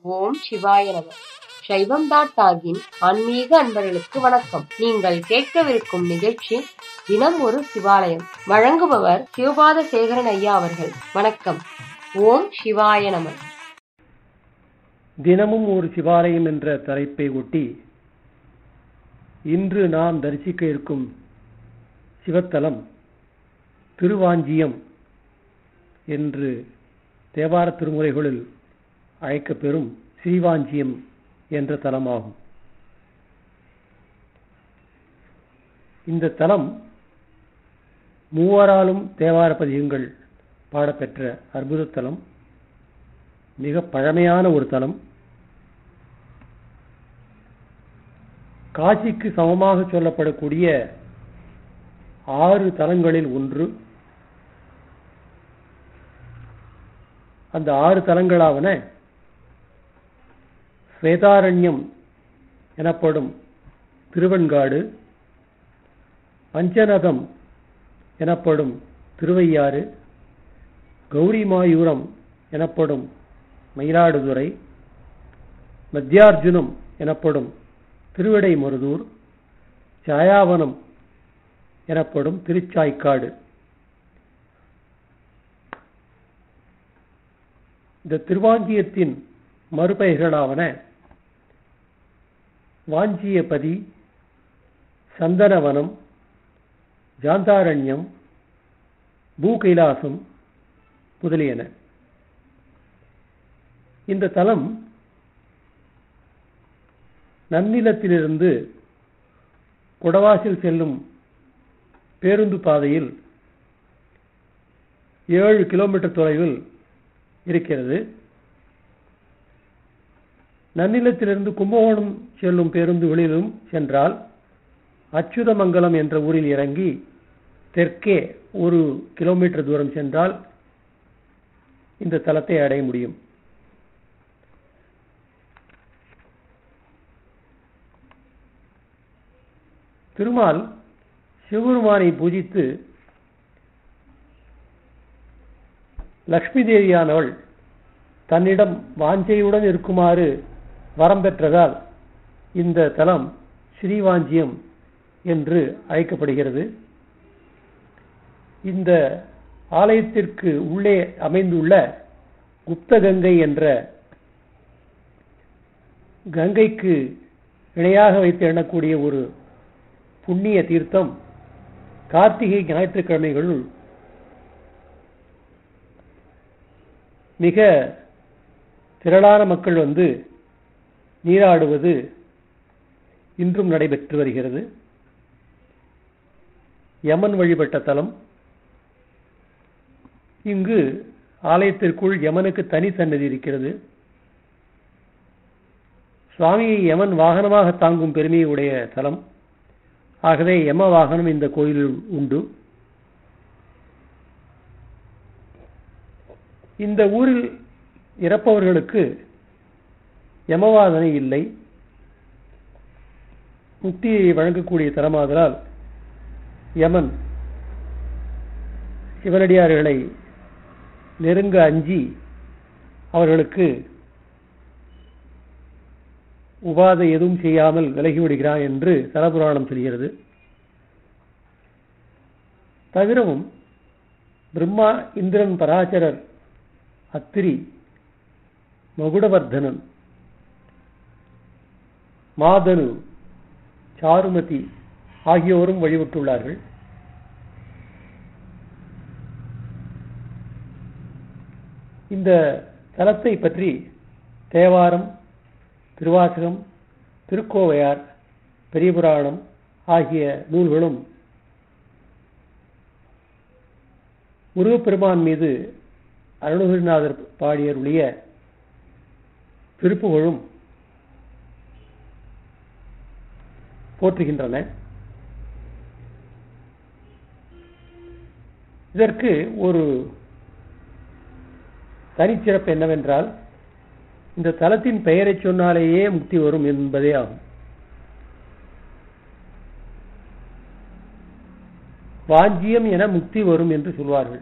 ஓம் சிவாய நம சைவம் டாட் டாகின் ஆன்மீக அன்பர்களுக்கு வணக்கம் நீங்கள் கேட்கவிருக்கும் நிகழ்ச்சி தினம் ஒரு சிவாலயம் வழங்குபவர் சிவபாத சேகரன் ஐயா அவர்கள் வணக்கம் ஓம் சிவாய நம தினமும் ஒரு சிவாலயம் என்ற தலைப்பை ஒட்டி இன்று நாம் தரிசிக்க இருக்கும் சிவத்தலம் திருவாஞ்சியம் என்று தேவார திருமுறைகளில் அழைக்கப்பெறும் ஸ்ரீவாஞ்சியம் என்ற தலமாகும் இந்த தலம் மூவராலும் தேவார பதிகங்கள் பாடப்பெற்ற அற்புத தலம் மிக பழமையான ஒரு தலம் காசிக்கு சமமாக சொல்லப்படக்கூடிய ஆறு தலங்களில் ஒன்று அந்த ஆறு தலங்களாவன ஸ்வேதாரண்யம் எனப்படும் திருவெண்காடு பஞ்சநதம் எனப்படும் திருவையாறு கௌரிமாயூரம் எனப்படும் மயிலாடுதுறை மத்தியார்ஜுனம் எனப்படும் திருவிடைமருதூர் சாயாவனம் எனப்படும் திருச்சாய்க்காடு இந்த திருவாஞ்சியத்தின் மறுபெயர்களாவன வாஞ்சியபதி சந்தனவனம் ஜாந்தாரண்யம் பூகைலாசம் முதலியன இந்த தலம் நன்னிலத்திலிருந்து குடவாசில் செல்லும் பேருந்து பாதையில் ஏழு கிலோமீட்டர் தொலைவில் இருக்கிறது நன்னிலத்திலிருந்து கும்பகோணம் செல்லும் பேருந்து வெளியிலும் சென்றால் அச்சுதமங்கலம் என்ற ஊரில் இறங்கி தெற்கே ஒரு கிலோமீட்டர் தூரம் சென்றால் இந்த தலத்தை அடைய முடியும் திருமால் சிவபெருமானை பூஜித்து லக்ஷ்மி தேவியானவள் தன்னிடம் வாஞ்சையுடன் இருக்குமாறு வரம் பெற்றதால் இந்த தலம் ஸ்ரீவாஞ்சியம் என்று அழைக்கப்படுகிறது இந்த ஆலயத்திற்கு உள்ளே அமைந்துள்ள குப்த கங்கை என்ற கங்கைக்கு இணையாக வைத்து எண்ணக்கூடிய ஒரு புண்ணிய தீர்த்தம் கார்த்திகை ஞாயிற்றுக்கிழமைகளுள் மிக திரளான மக்கள் வந்து நீராடுவது இன்றும் நடைபெற்று வருகிறது யமன் வழிபட்ட தலம் இங்கு ஆலயத்திற்குள் யமனுக்கு தனி சன்னதி இருக்கிறது சுவாமியை யமன் வாகனமாக தாங்கும் பெருமையை உடைய தலம் ஆகவே யம வாகனம் இந்த கோயிலில் உண்டு இந்த ஊரில் இறப்பவர்களுக்கு யமவாதனை இல்லை முக்தியை வழங்கக்கூடிய தலமாதலால் யமன் சிவனடியார்களை நெருங்க அஞ்சி அவர்களுக்கு உபாதை எதுவும் செய்யாமல் விலகிவிடுகிறான் என்று தலபுராணம் சொல்கிறது தவிரவும் பிரம்மா இந்திரன் பராசரர் அத்திரி மகுடவர்தனன் மாதனு சாருமதி ஆகியோரும் வழிபட்டுள்ளார்கள் இந்த தலத்தை பற்றி தேவாரம் திருவாசகம் திருக்கோவையார் பெரிய புராணம் ஆகிய நூல்களும் முருகப்பெருமான் மீது அருணகிரிநாதர் பாடியருடைய திருப்புகழும் போற்றுகின்றன இதற்கு ஒரு தனிச்சிறப்பு என்னவென்றால் இந்த தலத்தின் பெயரை சொன்னாலேயே முக்தி வரும் என்பதே ஆகும் வாஞ்சியம் என முக்தி வரும் என்று சொல்வார்கள்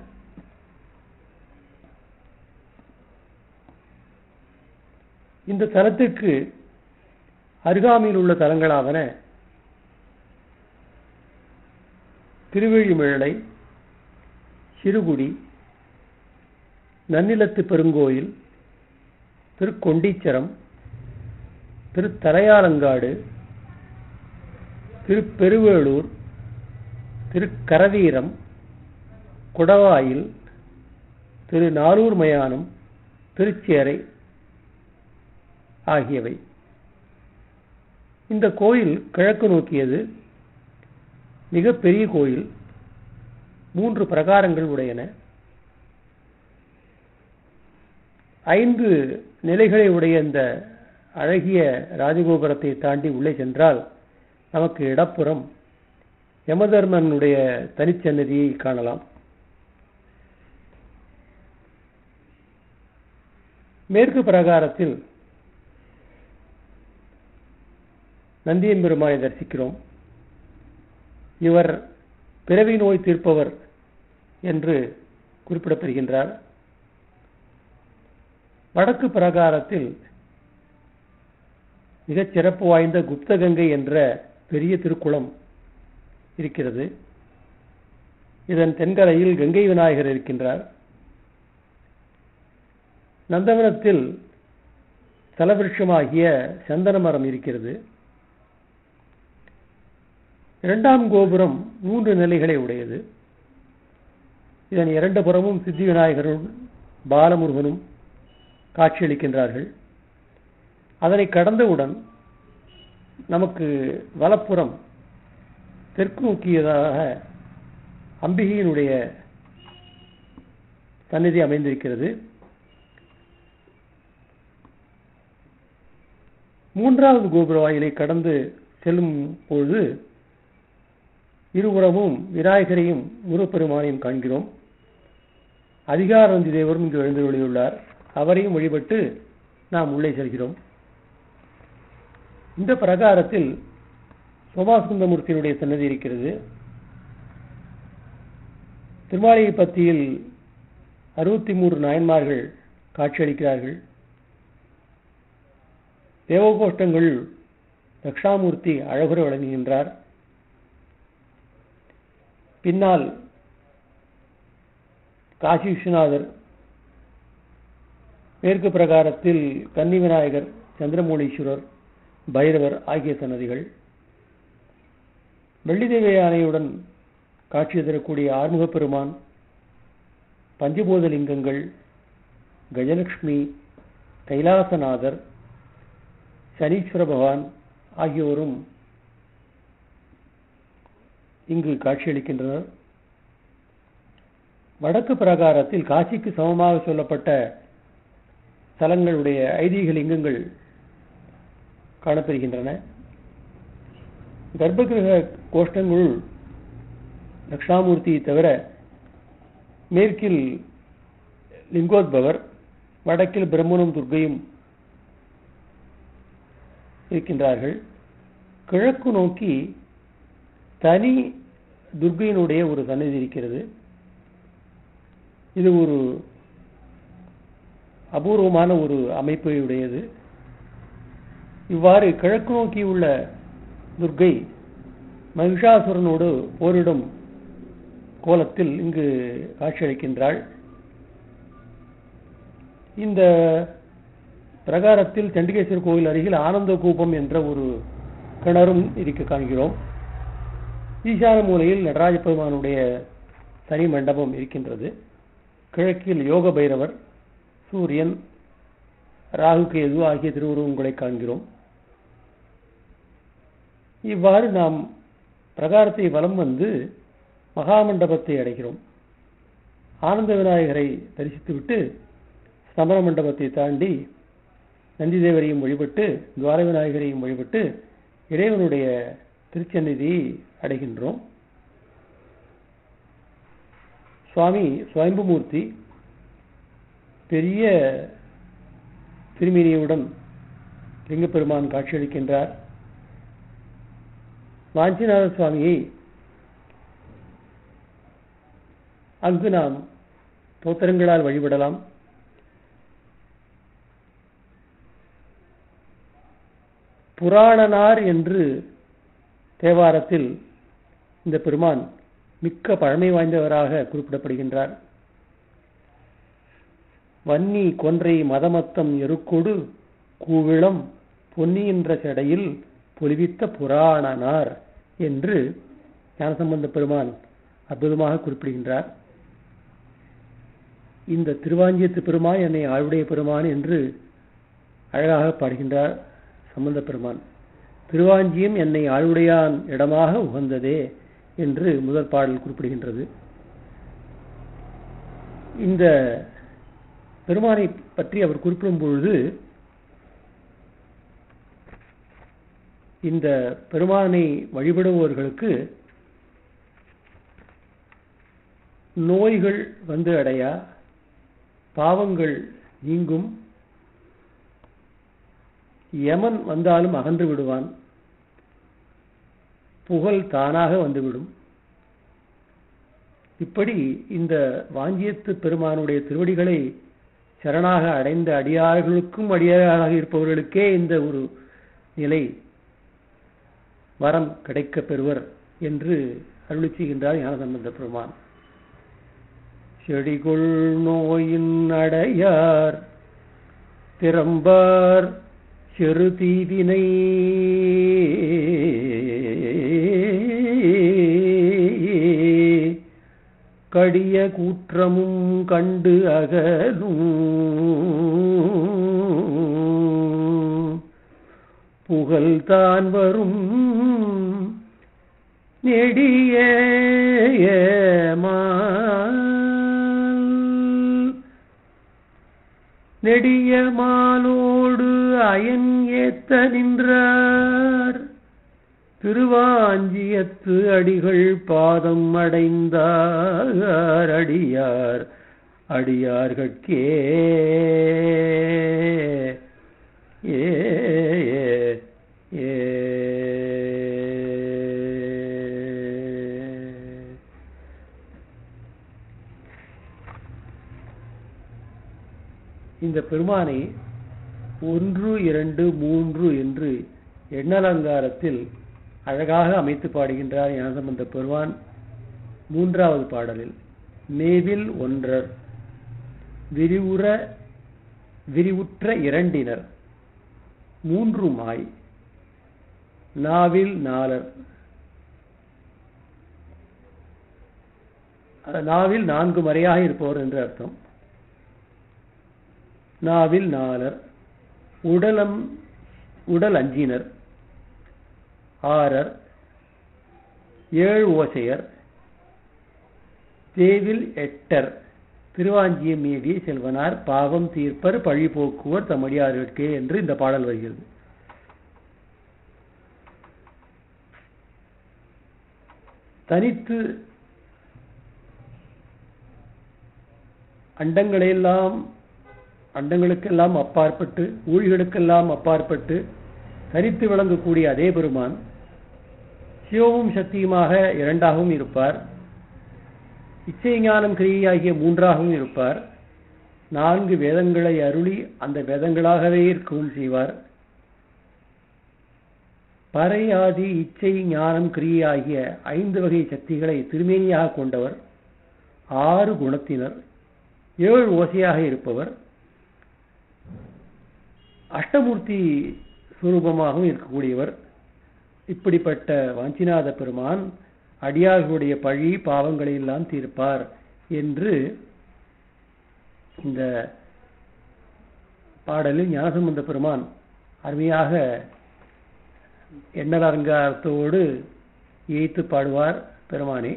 இந்த தலத்திற்கு அருகாமையில் உள்ள தலங்களாவன திருவெழிமிழலை சிறுகுடி நன்னிலத்து பெருங்கோயில் திருக்கொண்டீச்சரம் திருத்தலையாலங்காடு திருப்பெருவேளூர் திருக்கரவீரம் குடவாயில் திரு நாலூர் மயானம் திருச்சேரை ஆகியவை இந்த கோயில் கிழக்கு நோக்கியது மிக பெரிய கோயில் மூன்று பிரகாரங்கள் உடையன ஐந்து நிலைகளை உடைய இந்த அழகிய ராஜகோபுரத்தை தாண்டி உள்ளே சென்றால் நமக்கு இடப்புறம் யமதர்மனுடைய தனிச்சன்னதியை காணலாம் மேற்கு பிரகாரத்தில் நந்தியம்பெருமானை தரிசிக்கிறோம் இவர் பிறவி நோய் தீர்ப்பவர் என்று குறிப்பிடப்படுகின்றார் வடக்கு பிரகாரத்தில் மிகச் சிறப்பு வாய்ந்த குப்தகங்கை என்ற பெரிய திருக்குளம் இருக்கிறது இதன் தென்கரையில் கங்கை விநாயகர் இருக்கின்றார் நந்தவனத்தில் தலவிருஷமாகிய சந்தன மரம் இருக்கிறது இரண்டாம் கோபுரம் மூன்று நிலைகளை உடையது இதன் இரண்டு புறமும் சித்தி விநாயகரும் பாலமுருகனும் காட்சியளிக்கின்றார்கள் அதனை கடந்தவுடன் நமக்கு வலப்புறம் தெற்கு நோக்கியதாக அம்பிகையினுடைய சந்நிதி அமைந்திருக்கிறது மூன்றாவது கோபுர வாயிலை கடந்து செல்லும் பொழுது இருபுறமும் விநாயகரையும் முருகப்பெருமானையும் காண்கிறோம் அதிகாரந்தி தேவரும் இங்கு எழுந்தருளியுள்ளார் அவரையும் வழிபட்டு நாம் உள்ளே செல்கிறோம் இந்த பிரகாரத்தில் சோமாசுந்தமூர்த்தியினுடைய சன்னதி இருக்கிறது திருமாளிகை பத்தியில் அறுபத்தி மூன்று நாயன்மார்கள் காட்சியளிக்கிறார்கள் தேவகோஷ்டங்கள் தக்ஷாமூர்த்தி அழகுற வழங்குகின்றார் பின்னால் காசி விஸ்வநாதர் மேற்கு பிரகாரத்தில் கன்னி விநாயகர் சந்திரமூலீஸ்வரர் பைரவர் ஆகிய சன்னதிகள் வெள்ளிதேவி யானையுடன் காட்சி தரக்கூடிய ஆறுமுகப் பெருமான் பஞ்சபூத லிங்கங்கள் கஜலட்சுமி கைலாசநாதர் சனீஸ்வர பகவான் ஆகியோரும் இங்கு காட்சியளிக்கின்றனர் வடக்கு பிரகாரத்தில் காசிக்கு சமமாக சொல்லப்பட்ட தலங்களுடைய ஐதீக லிங்கங்கள் காணப்பெறுகின்றன கர்ப்பகிரக கோஷ்டங்களுள் தட்சிணாமூர்த்தியை தவிர மேற்கில் லிங்கோத்பவர் வடக்கில் பிரம்மனும் துர்க்கையும் இருக்கின்றார்கள் கிழக்கு நோக்கி தனி துர்க்கையினுடைய ஒரு சன்னதி இருக்கிறது இது ஒரு அபூர்வமான ஒரு அமைப்பை உடையது இவ்வாறு கிழக்கு நோக்கி உள்ள துர்க்கை மகிஷாசுரனோடு போரிடும் கோலத்தில் இங்கு காட்சியளிக்கின்றாள் இந்த பிரகாரத்தில் சண்டிகேஸ்வரர் கோவில் அருகில் ஆனந்த கூப்பம் என்ற ஒரு கிணறும் இருக்க காண்கிறோம் ஈசான மூலையில் நடராஜ பெருமானுடைய தனி மண்டபம் இருக்கின்றது கிழக்கில் யோக பைரவர் சூரியன் ராகு கேது ஆகிய திருவுருவங்களை காண்கிறோம் இவ்வாறு நாம் பிரகாரத்தை வலம் வந்து மகாமண்டபத்தை அடைகிறோம் ஆனந்த விநாயகரை தரிசித்துவிட்டு சமர மண்டபத்தை தாண்டி நந்திதேவரையும் வழிபட்டு துவார விநாயகரையும் வழிபட்டு இறைவனுடைய திருச்சந்நிதியை அடைகின்றோம் சுவாமி சுவயம்புமூர்த்தி பெரிய திருமேனியுடன் லிங்கப்பெருமான் காட்சியளிக்கின்றார் வாஞ்சிநாத சுவாமியை அங்கு நாம் தோத்திரங்களால் வழிபடலாம் புராணனார் என்று தேவாரத்தில் இந்த பெருமான் மிக்க பழமை வாய்ந்தவராக குறிப்பிடப்படுகின்றார் வன்னி கொன்றை மதமத்தம் எருக்கொடு கூவிளம் பொன்னி என்ற செடையில் பொலிவித்த புராணனார் என்று ஞானசம்பந்த பெருமான் அற்புதமாக குறிப்பிடுகின்றார் இந்த திருவாஞ்சியத்து பெருமான் என்னை ஆளுடைய பெருமான் என்று அழகாக பாடுகின்றார் சம்பந்த பெருமான் திருவாஞ்சியம் என்னை ஆளுடையான் இடமாக உகந்ததே என்று முதல் பாடல் குறிப்பிடுகின்றது இந்த பெருமானை பற்றி அவர் குறிப்பிடும் பொழுது இந்த பெருமானை வழிபடுபவர்களுக்கு நோய்கள் வந்து அடையா பாவங்கள் நீங்கும் யமன் வந்தாலும் அகன்று விடுவான் புகழ் தானாக வந்துவிடும் இப்படி இந்த வாஞ்சியத்து பெருமானுடைய திருவடிகளை சரணாக அடைந்த அடியார்களுக்கும் அடியாராக இருப்பவர்களுக்கே இந்த ஒரு நிலை வரம் கிடைக்கப் பெறுவர் என்று அருளி செய்கின்றார் ஞானசம்பந்த பெருமான் செடிகொள் நோயின் அடையார் திறம்பார் செரு தீவினை கடிய கூற்றமும் கண்டு அகலும் புகழ் தான் வரும் நெடிய நெடிய மாலோடு அயன் ஏத்த நின்றார் திருவாஞ்சியத்து அடிகள் பாதம் அடைந்தார் அடியார் அடியார்கட்கே ஏ ஏ இந்த பெருமானை ஒன்று இரண்டு மூன்று என்று எண்ணலங்காரத்தில் அழகாக அமைத்து பாடுகின்றார் ஞானசம்பந்த பெருமான் மூன்றாவது பாடலில் மேவில் ஒன்றர் விரிவுற விரிவுற்ற இரண்டினர் மூன்றுமாய் நாவில் நாலர் நாவில் நான்கு மறையாக இருப்பவர் என்று அர்த்தம் நாவில் நாலர் உடலம் உடல் அஞ்சினர் ஆரர் ஏழு ஓசையர் தேவில் எட்டர் திருவாஞ்சியம் மீதி செல்வனார் பாவம் தீர்ப்பர் பழி போக்குவர் தமடியார்கே என்று இந்த பாடல் வருகிறது தனித்து அண்டங்களையெல்லாம் அண்டங்களுக்கெல்லாம் அப்பாற்பட்டு ஊழிகளுக்கெல்லாம் அப்பாற்பட்டு தனித்து விளங்கக்கூடிய அதே பெருமான் சிவமும் சக்தியுமாக இரண்டாகவும் இருப்பார் இச்சை ஞானம் கிரியாகிய மூன்றாகவும் இருப்பார் நான்கு வேதங்களை அருளி அந்த வேதங்களாகவே இருக்கவும் செய்வார் பறை ஆதி இச்சை ஞானம் கிரியாகிய ஐந்து வகை சக்திகளை திருமேனியாக கொண்டவர் ஆறு குணத்தினர் ஏழு ஓசையாக இருப்பவர் அஷ்டமூர்த்தி சுரூபமாகவும் இருக்கக்கூடியவர் இப்படிப்பட்ட வாஞ்சிநாத பெருமான் அடியார்களுடைய பழி பாவங்களை எல்லாம் தீர்ப்பார் என்று இந்த பாடலில் ஞானசம்பந்த பெருமான் அருமையாக எண்ணல் அலங்காரத்தோடு ஏய்த்து பாடுவார் பெருமானே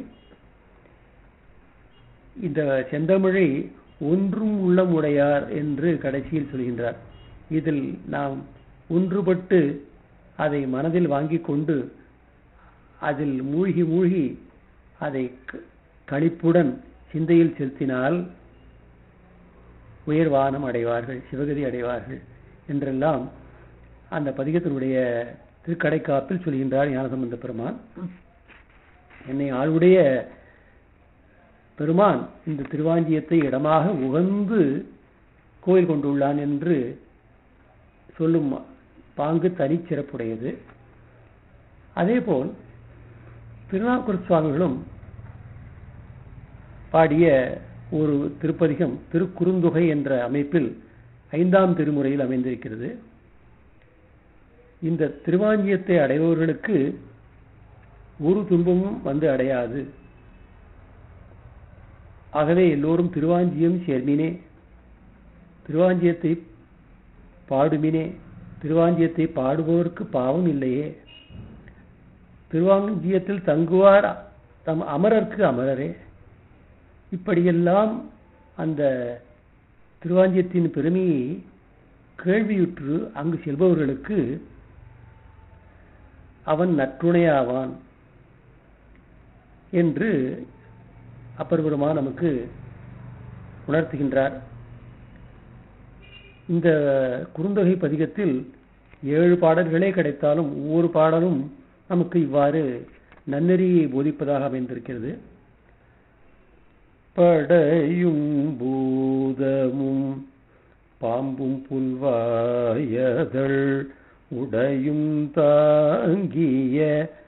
இந்த செந்தமிழை ஒன்றும் உள்ளம் உடையார் என்று கடைசியில் சொல்கின்றார் இதில் நாம் ஒன்றுபட்டு அதை மனதில் வாங்கிக் கொண்டு அதில் மூழ்கி மூழ்கி அதை களிப்புடன் சிந்தையில் செலுத்தினால் உயர்வானம் அடைவார்கள் சிவகதி அடைவார்கள் என்றெல்லாம் அந்த பதிகத்தினுடைய திருக்கடைக்காப்பில் சொல்கின்றார் ஞானசம்பந்த பெருமான் என்னை ஆளுடைய பெருமான் இந்த திருவாஞ்சியத்தை இடமாக உகந்து கோயில் கொண்டுள்ளான் என்று சொல்லும் பாங்கு தனிச்சிறப்புடையது அதேபோல் திருநாவுக்கர் சுவாமிகளும் பாடிய ஒரு திருப்பதிகம் திருக்குறுந்தொகை என்ற அமைப்பில் ஐந்தாம் திருமுறையில் அமைந்திருக்கிறது இந்த திருவாஞ்சியத்தை அடைபவர்களுக்கு ஒரு துன்பமும் வந்து அடையாது ஆகவே எல்லோரும் திருவாஞ்சியம் சேர்மினே திருவாஞ்சியத்தை பாடுமினே திருவாஞ்சியத்தை பாடுபவருக்கு பாவம் இல்லையே திருவாஞ்சியத்தில் தங்குவார் தம் அமரர்க்கு அமரரே இப்படியெல்லாம் அந்த திருவாஞ்சியத்தின் பெருமையை கேள்வியுற்று அங்கு செல்பவர்களுக்கு அவன் நற்றுணையாவான் என்று அப்பர் பெருமான் நமக்கு உணர்த்துகின்றார் இந்த குறுந்தொகை பதிகத்தில் ஏழு பாடல்களே கிடைத்தாலும் ஒவ்வொரு பாடலும் நமக்கு இவ்வாறு நன்னெறியை போதிப்பதாக அமைந்திருக்கிறது படையும் பூதமும் பாம்பும் புல்வாயதழ் உடையும் தாங்கிய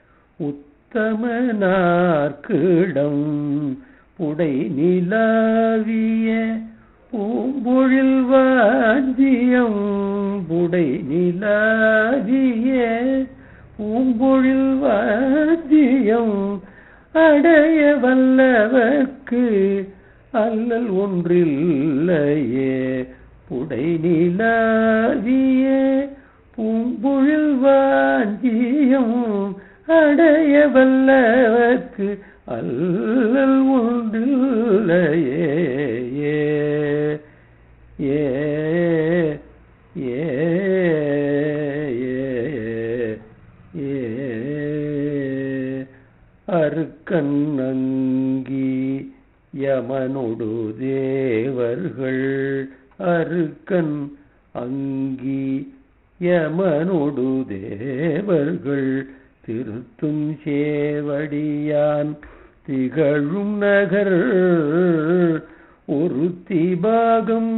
உத்தமனார்க்கிடம் புடை நிலாவிய பூம்பொழில் வாஞ்சியம் புடை நிலாவிய பூம்பொழில் வாஞ்சியம் அடைய வல்லவர்க்கு அல்லல் ஒன்றில்லையே புடை நிலாவிய பூம்பொழில் வாஞ்சியம் அடைய வல்லவர்க்கு அல்லல் ஒன்றில்லையே ஏ ஏ ஏ ஏ அருக்கண்ணங்கி யமனொடு தேவர்கள் அருக்கன் அங்கி யமனொடு தேவர்கள் திருத்தும் சேவடியான் திகழும் நகர் ஒரு திபாகம்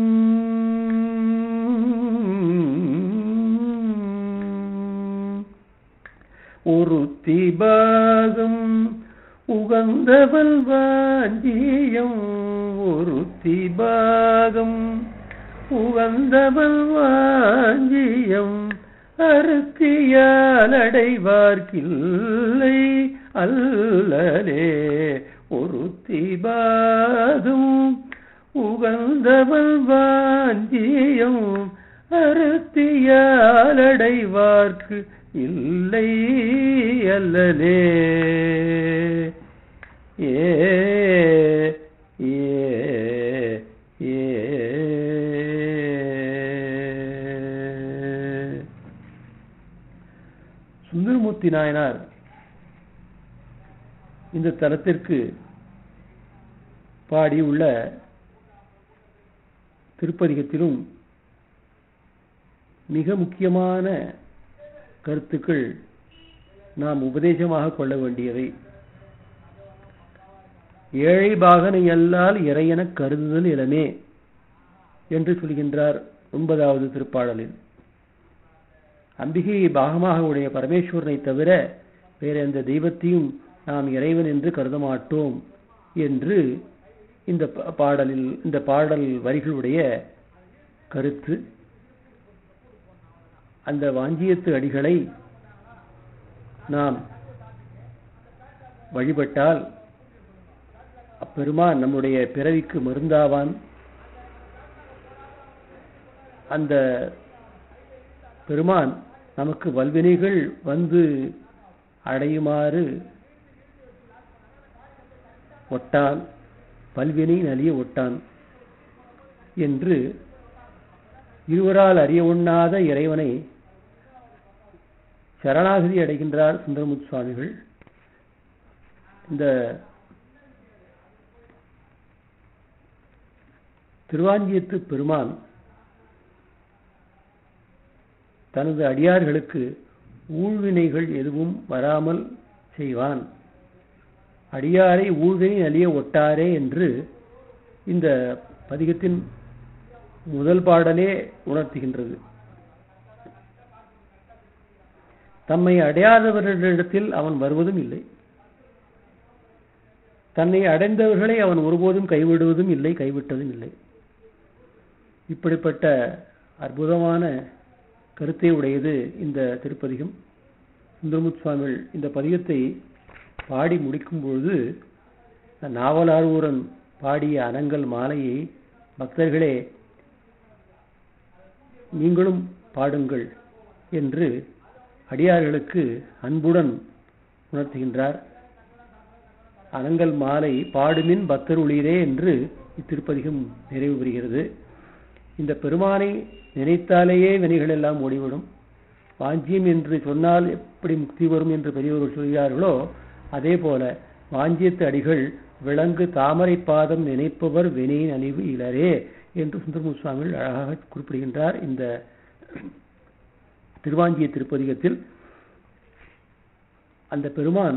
ஒரு திபாகம் உகந்தவல் வாஞ்சியம் ஒரு திபாகம் உகந்தவல் வாஞ்சியம் அறுத்தியால் அடைவார்க்கில்லை அல்லலே ஒரு திபாகம் உகந்தவல் வாஞ்சியம் அறுத்தியால் அடைவார்க்கு இல்லை அல்லலே ஏ ஏ ஏ சுந்தரமூர்த்தி நாயனார் இந்த தலத்திற்கு பாடியுள்ள திருப்பதிகத்திலும் மிக முக்கியமான கருத்துக்கள் நாம் உபதேசமாக கொள்ள வேண்டியவை ஏழை பாகனை அல்லால் இறையென கருதுதல் இளமே என்று சொல்கின்றார் ஒன்பதாவது திருப்பாடலில் அம்பிகையை பாகமாக உடைய பரமேஸ்வரனை தவிர வேற எந்த தெய்வத்தையும் நாம் இறைவன் என்று கருத மாட்டோம் என்று இந்த பாடலில் இந்த பாடல் வரிகளுடைய கருத்து அந்த வாஞ்சியத்து அடிகளை நாம் வழிபட்டால் அப்பெருமான் நம்முடைய பிறவிக்கு மருந்தாவான் அந்த பெருமான் நமக்கு வல்வினைகள் வந்து அடையுமாறு ஒட்டான் பல்வினை நலிய ஒட்டான் என்று இருவரால் அறிய உண்ணாத இறைவனை சரணாகதி அடைகின்றார் சுந்தரமுத்து சுவாமிகள் இந்த திருவாஞ்சியத்து பெருமான் தனது அடியார்களுக்கு ஊழ்வினைகள் எதுவும் வராமல் செய்வான் அடியாரை ஊழ்வினை அழிய ஒட்டாரே என்று இந்த பதிகத்தின் முதல் பாடலே உணர்த்துகின்றது தம்மை அடையாதவர்களிடத்தில் அவன் வருவதும் இல்லை தன்னை அடைந்தவர்களை அவன் ஒருபோதும் கைவிடுவதும் இல்லை கைவிட்டதும் இல்லை இப்படிப்பட்ட அற்புதமான கருத்தை உடையது இந்த திருப்பதிகம் சுந்தரமுத் சுவாமிகள் இந்த பதிகத்தை பாடி முடிக்கும் பொழுது நாவலாரூரன் பாடிய அனங்கல் மாலையை பக்தர்களே நீங்களும் பாடுங்கள் என்று அடியார்களுக்கு அன்புடன் உணர்த்துகின்றார் அனங்கல் மாலை பாடுமின் பக்தர் உள்ளீரே என்று இத்திருப்பதிகம் நிறைவு பெறுகிறது இந்த பெருமானை நினைத்தாலேயே வினைகள் எல்லாம் ஓடிவிடும் வாஞ்சியம் என்று சொன்னால் எப்படி முக்தி வரும் என்று பெரியவர்கள் சொல்கிறார்களோ அதே போல வாஞ்சியத்து அடிகள் விலங்கு தாமரை பாதம் நினைப்பவர் வினையின் அணிவு இலரே என்று சுந்தரமு சுவாமிகள் அழகாக குறிப்பிடுகின்றார் இந்த திருவாஞ்சிய திருப்பதிகத்தில் அந்த பெருமான்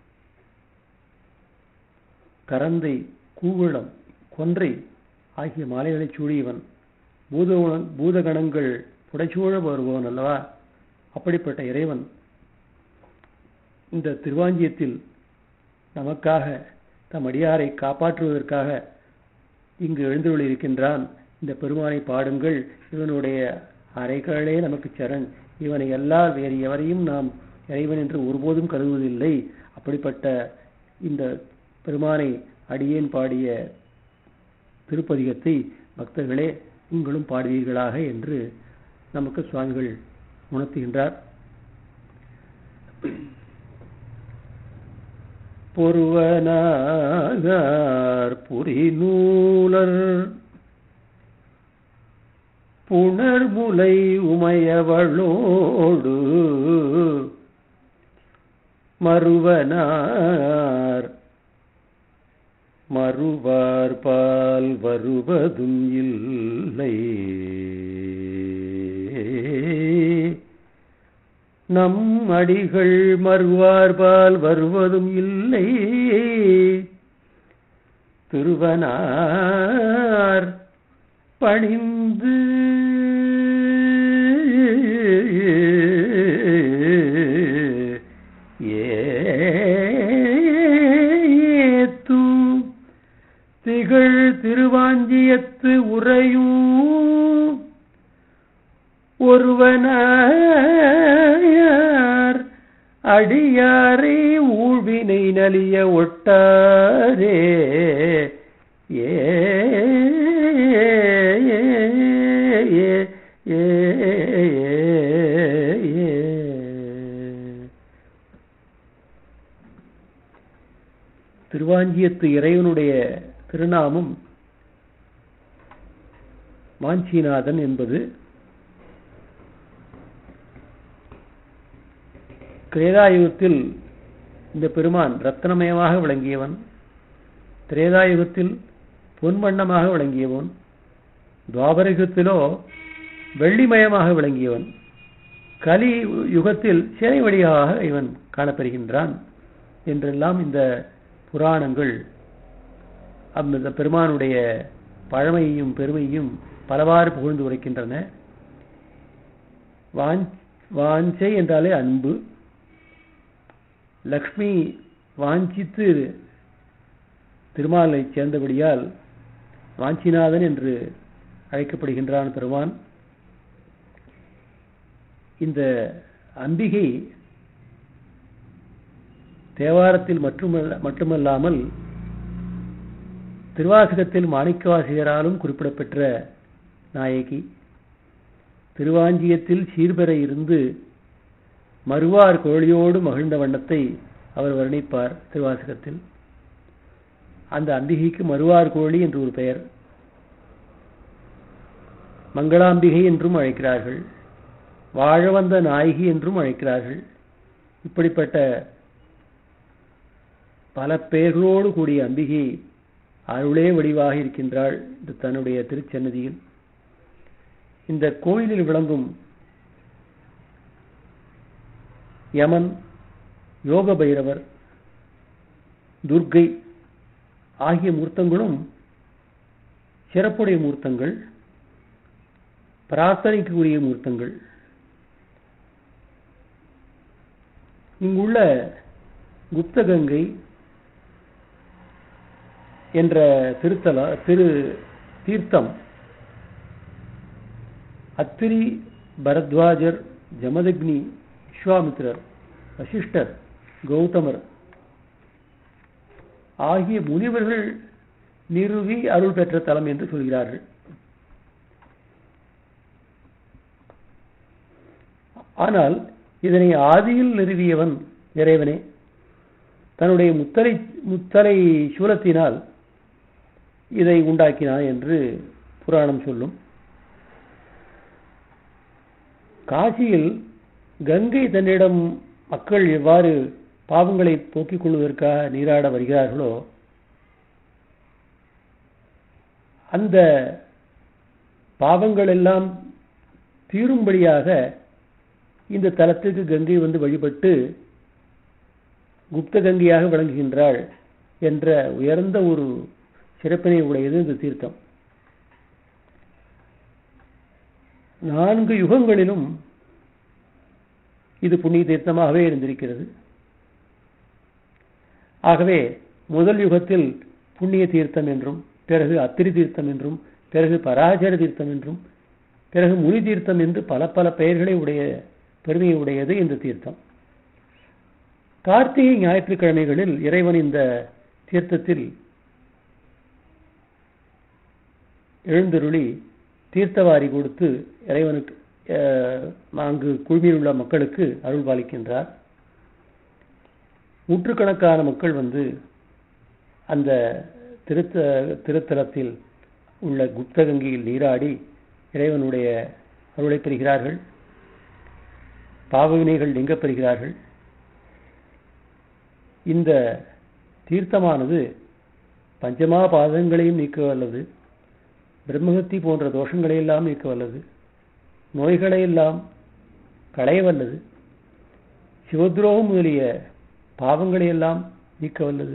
கரந்தை கூவளம் கொன்றை ஆகிய மாலைகளை சூழியவன் பூத பூதகணங்கள் புடைச்சூழ வருபவன் அல்லவா அப்படிப்பட்ட இறைவன் இந்த திருவாஞ்சியத்தில் நமக்காக தம் அடியாரை காப்பாற்றுவதற்காக இங்கு எழுந்துள்ள இருக்கின்றான் இந்த பெருமானை பாடுங்கள் இவனுடைய அறைகளே நமக்கு சரண் இவனை எல்லார் வேறு எவரையும் நாம் இறைவன் என்று ஒருபோதும் கருதுவதில்லை அப்படிப்பட்ட இந்த பெருமானை அடியேன் பாடிய திருப்பதிகத்தை பக்தர்களே நீங்களும் பாடுவீர்களாக என்று நமக்கு சுவாமிகள் பொருவனாகார் புரிநூலர் புணர்முலை உமையவளோடு மறுவனார் மறுவார் பால் வருவதும் இல்லை நம் அடிகள் மறுவார் பால் வருவதும் இல்லை திருவனார் பணிந்து ஏத்து திகழ் திருவாஞ்சியத்து உறையும் ஒருவனார் அடியாரை ஊழ்வினை நலிய ஒட்டாரே ஏ திருவாஞ்சியத்து இறைவனுடைய திருநாமம் வாஞ்சிநாதன் என்பது கிரேதாயுகத்தில் இந்த பெருமான் ரத்னமயமாக விளங்கியவன் திரேதாயுகத்தில் பொன்வண்ணமாக விளங்கியவன் துவாபரயுகத்திலோ வெள்ளிமயமாக விளங்கியவன் கலி யுகத்தில் சிறை வழியாக இவன் காணப்பெறுகின்றான் என்றெல்லாம் இந்த புராணங்கள் அந்த பெருமானுடைய பழமையையும் பெருமையும் பலவாறு புகழ்ந்து உரைக்கின்றன வாஞ்சை என்றாலே அன்பு லக்ஷ்மி வாஞ்சித்து திருமாலை சேர்ந்தபடியால் வாஞ்சிநாதன் என்று அழைக்கப்படுகின்றான் பெருமான் இந்த அம்பிகை தேவாரத்தில் மட்டுமல்ல மட்டுமல்லாமல் திருவாசகத்தில் மாணிக்கவாசிகராலும் குறிப்பிடப்பெற்ற நாயகி திருவாஞ்சியத்தில் சீர்பெற இருந்து மறுவார் கோழியோடு மகிழ்ந்த வண்ணத்தை அவர் வர்ணிப்பார் திருவாசகத்தில் அந்த அம்பிகைக்கு மறுவார் கோழி என்று ஒரு பெயர் மங்களாம்பிகை என்றும் அழைக்கிறார்கள் வாழ வந்த நாயகி என்றும் அழைக்கிறார்கள் இப்படிப்பட்ட பல பெயர்களோடு கூடிய அம்பிகை அருளே வடிவாக இருக்கின்றாள் இந்த தன்னுடைய திருச்சன்னதியில் இந்த கோயிலில் விளங்கும் யமன் யோக பைரவர் துர்க்கை ஆகிய மூர்த்தங்களும் சிறப்புடைய மூர்த்தங்கள் பிரார்த்தனைக்கு உரிய மூர்த்தங்கள் இங்குள்ள குப்தகங்கை என்ற திருத்தல திரு தீர்த்தம் அத்திரி பரத்வாஜர் ஜமதக்னி விஸ்வாமித்திரர் வசிஷ்டர் கௌதமர் ஆகிய முனிவர்கள் நிறுவி அருள் பெற்ற தலம் என்று சொல்கிறார்கள் ஆனால் இதனை ஆதியில் நிறுவியவன் இறைவனே தன்னுடைய முத்தலை முத்தலை சூலத்தினால் இதை உண்டாக்கினான் என்று புராணம் சொல்லும் காசியில் கங்கை தன்னிடம் மக்கள் எவ்வாறு பாவங்களை போக்கிக் கொள்வதற்காக நீராட வருகிறார்களோ அந்த பாவங்கள் எல்லாம் தீரும்படியாக இந்த தலத்துக்கு கங்கை வந்து வழிபட்டு குப்த கங்கையாக விளங்குகின்றாள் என்ற உயர்ந்த ஒரு சிறப்பினை உடையது இந்த தீர்த்தம் நான்கு யுகங்களிலும் இது புண்ணிய தீர்த்தமாகவே இருந்திருக்கிறது ஆகவே முதல் யுகத்தில் புண்ணிய தீர்த்தம் என்றும் பிறகு அத்திரி தீர்த்தம் என்றும் பிறகு பராஜர தீர்த்தம் என்றும் பிறகு முனி தீர்த்தம் என்று பல பல பெயர்களை உடைய பெருமையை உடையது இந்த தீர்த்தம் கார்த்திகை ஞாயிற்றுக்கிழமைகளில் இறைவன் இந்த தீர்த்தத்தில் எழுந்தருளி தீர்த்தவாரி கொடுத்து இறைவனுக்கு அங்கு குழுமியுள்ள மக்களுக்கு அருள் பாலிக்கின்றார் நூற்றுக்கணக்கான மக்கள் வந்து அந்த திருத்த திருத்தலத்தில் உள்ள குப்தகங்கையில் நீராடி இறைவனுடைய அருளை பெறுகிறார்கள் பாவவினைகள் நீங்கப் பெறுகிறார்கள் இந்த தீர்த்தமானது பஞ்சமா பாதங்களையும் நீக்க வல்லது பிரம்மஹத்தி போன்ற தோஷங்களை எல்லாம் நீக்க வல்லது நோய்களை எல்லாம் களைய வல்லது சிவத்ரோகம் முதலிய பாவங்களை எல்லாம் நீக்க வல்லது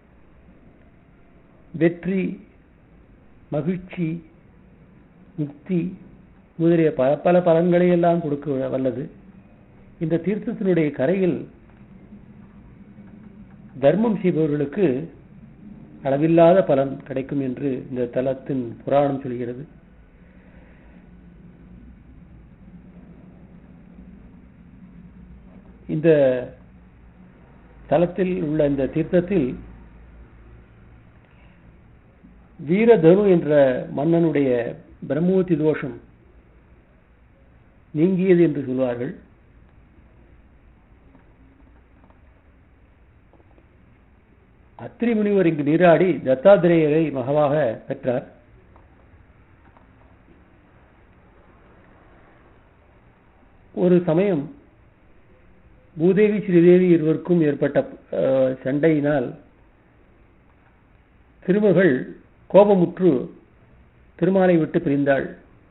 வெற்றி மகிழ்ச்சி முக்தி முதலிய பல பல பலன்களை எல்லாம் கொடுக்க வல்லது இந்த தீர்த்தத்தினுடைய கரையில் தர்மம் செய்பவர்களுக்கு அளவில்லாத பலன் கிடைக்கும் என்று இந்த தலத்தின் புராணம் சொல்கிறது இந்த தலத்தில் உள்ள இந்த தீர்த்தத்தில் வீரதனு என்ற மன்னனுடைய பிரம்மூர்த்தி தோஷம் நீங்கியது என்று சொல்வார்கள் அத்திரி முனிவர் இங்கு நீராடி தத்தாத்திரேயரை மகவாக பெற்றார் ஒரு சமயம் பூதேவி ஸ்ரீதேவி இருவருக்கும் ஏற்பட்ட சண்டையினால் திருமகள் கோபமுற்று திருமாலை விட்டு பிரிந்தாள்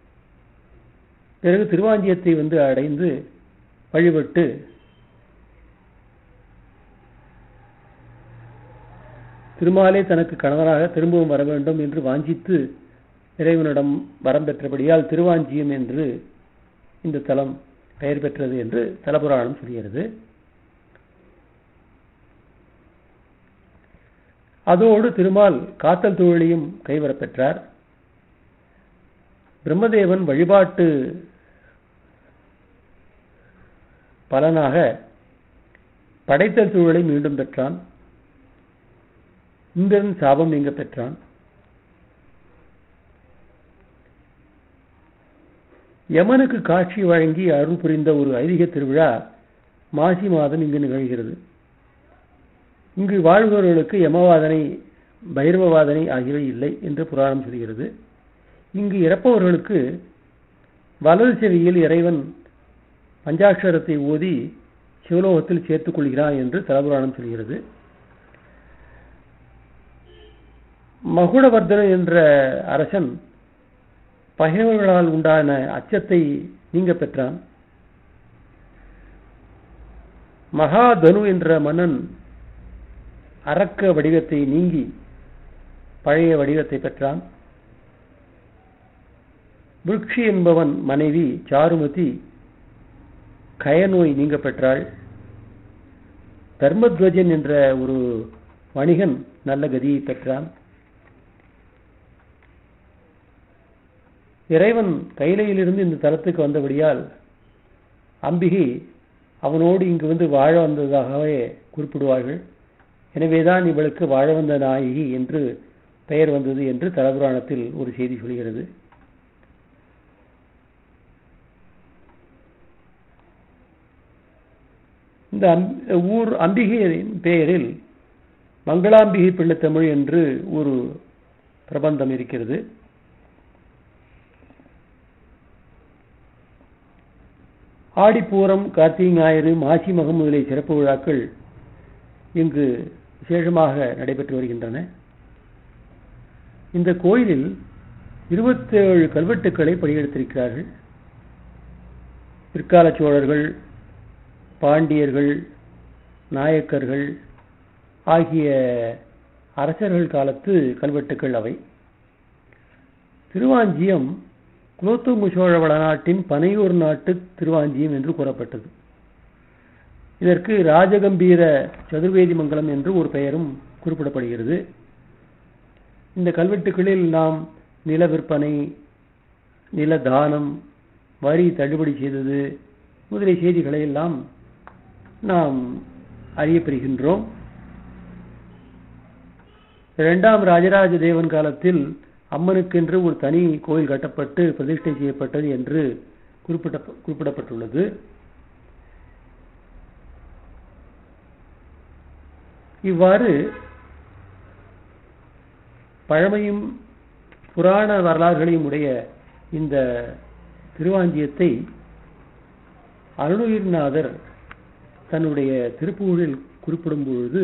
பிறகு திருவாஞ்சியத்தை வந்து அடைந்து வழிபட்டு திருமாலே தனக்கு கணவனாக திரும்பவும் வர வேண்டும் என்று வாஞ்சித்து இறைவனிடம் வரம் பெற்றபடியால் திருவாஞ்சியம் என்று இந்த தலம் பெயர் பெற்றது என்று தலபுராணம் சொல்கிறது அதோடு திருமால் காத்தல் தொழிலையும் கைவரப் பெற்றார் பிரம்மதேவன் வழிபாட்டு பலனாக படைத்தல் சூழலை மீண்டும் பெற்றான் இந்திரன் சாபம் நீங்க பெற்றான் யமனுக்கு காட்சி வழங்கி அருள் புரிந்த ஒரு ஐதீக திருவிழா மாசி மாதம் இங்கு நிகழ்கிறது இங்கு வாழ்பவர்களுக்கு யமவாதனை பைரவவாதனை ஆகியவை இல்லை என்று புராணம் சொல்கிறது இங்கு இறப்பவர்களுக்கு வலது செவியில் இறைவன் பஞ்சாட்சரத்தை ஓதி சிவலோகத்தில் சேர்த்துக் கொள்கிறான் என்று தலபுராணம் சொல்கிறது மகுடவர்தனன் என்ற அரசன் பகைவர்களால் உண்டான அச்சத்தை நீங்க பெற்றான் மகாதனு என்ற மன்னன் அரக்க வடிவத்தை நீங்கி பழைய வடிவத்தை பெற்றான் விருட்சி என்பவன் மனைவி சாருமதி கயநோய் நீங்க பெற்றாள் தர்மத்வஜன் என்ற ஒரு வணிகன் நல்ல கதியை பெற்றான் இறைவன் கைலையிலிருந்து இந்த தலத்துக்கு வந்தபடியால் அம்பிகை அவனோடு இங்கு வந்து வாழ வந்ததாகவே குறிப்பிடுவார்கள் எனவேதான் இவளுக்கு வாழ வந்த நாயகி என்று பெயர் வந்தது என்று தலபுராணத்தில் ஒரு செய்தி சொல்கிறது இந்த ஊர் அம்பிகையின் பெயரில் மங்களாம்பிகை பிள்ளைத்தமிழ் என்று ஒரு பிரபந்தம் இருக்கிறது ஆடிப்பூரம் கார்த்திகை ஞாயிறு மாசி மகம் முதலிய சிறப்பு விழாக்கள் இங்கு விசேஷமாக நடைபெற்று வருகின்றன இந்த கோயிலில் இருபத்தேழு கல்வெட்டுக்களை படியெடுத்திருக்கிறார்கள் பிற்கால சோழர்கள் பாண்டியர்கள் நாயக்கர்கள் ஆகிய அரசர்கள் காலத்து கல்வெட்டுக்கள் அவை திருவாஞ்சியம் குலோத்துங்க சோழ வளநாட்டின் பனையூர் நாட்டு திருவாஞ்சியம் என்று கூறப்பட்டது இதற்கு ராஜகம்பீர சதுர்வேதி மங்கலம் என்று ஒரு பெயரும் குறிப்பிடப்படுகிறது இந்த கல்வெட்டுகளில் நாம் நில விற்பனை நில தானம் வரி தள்ளுபடி செய்தது முதலிய செய்திகளை எல்லாம் நாம் அறியப்பெறுகின்றோம் இரண்டாம் ராஜராஜ தேவன் காலத்தில் அம்மனுக்கென்று ஒரு தனி கோயில் கட்டப்பட்டு பிரதிஷ்டை செய்யப்பட்டது என்று குறிப்பிட்ட குறிப்பிடப்பட்டுள்ளது இவ்வாறு பழமையும் புராண வரலாறுகளையும் உடைய இந்த திருவாஞ்சியத்தை அருணகிரிநாதர் தன்னுடைய திருப்புகழில் குறிப்பிடும் பொழுது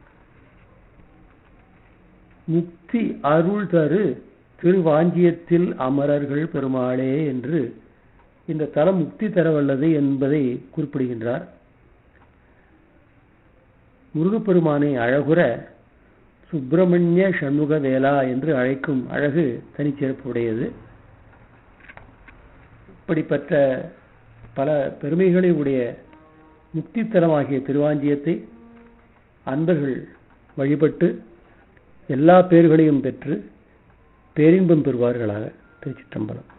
முக்தி அருள் தரு திருவாஞ்சியத்தில் அமரர்கள் பெருமாளே என்று இந்த தலம் முக்தி தரவல்லது என்பதை குறிப்பிடுகின்றார் முருகப்பெருமானை அழகுற சுப்பிரமணிய சண்முக வேலா என்று அழைக்கும் அழகு தனிச்சிறப்பு உடையது இப்படிப்பட்ட பல பெருமைகளை உடைய முக்தித்தலமாகிய திருவாஞ்சியத்தை அன்பர்கள் வழிபட்டு எல்லா பேர்களையும் பெற்று பேரின்பம் பெறுவார்களாக திருச்சிற்றம்பலம்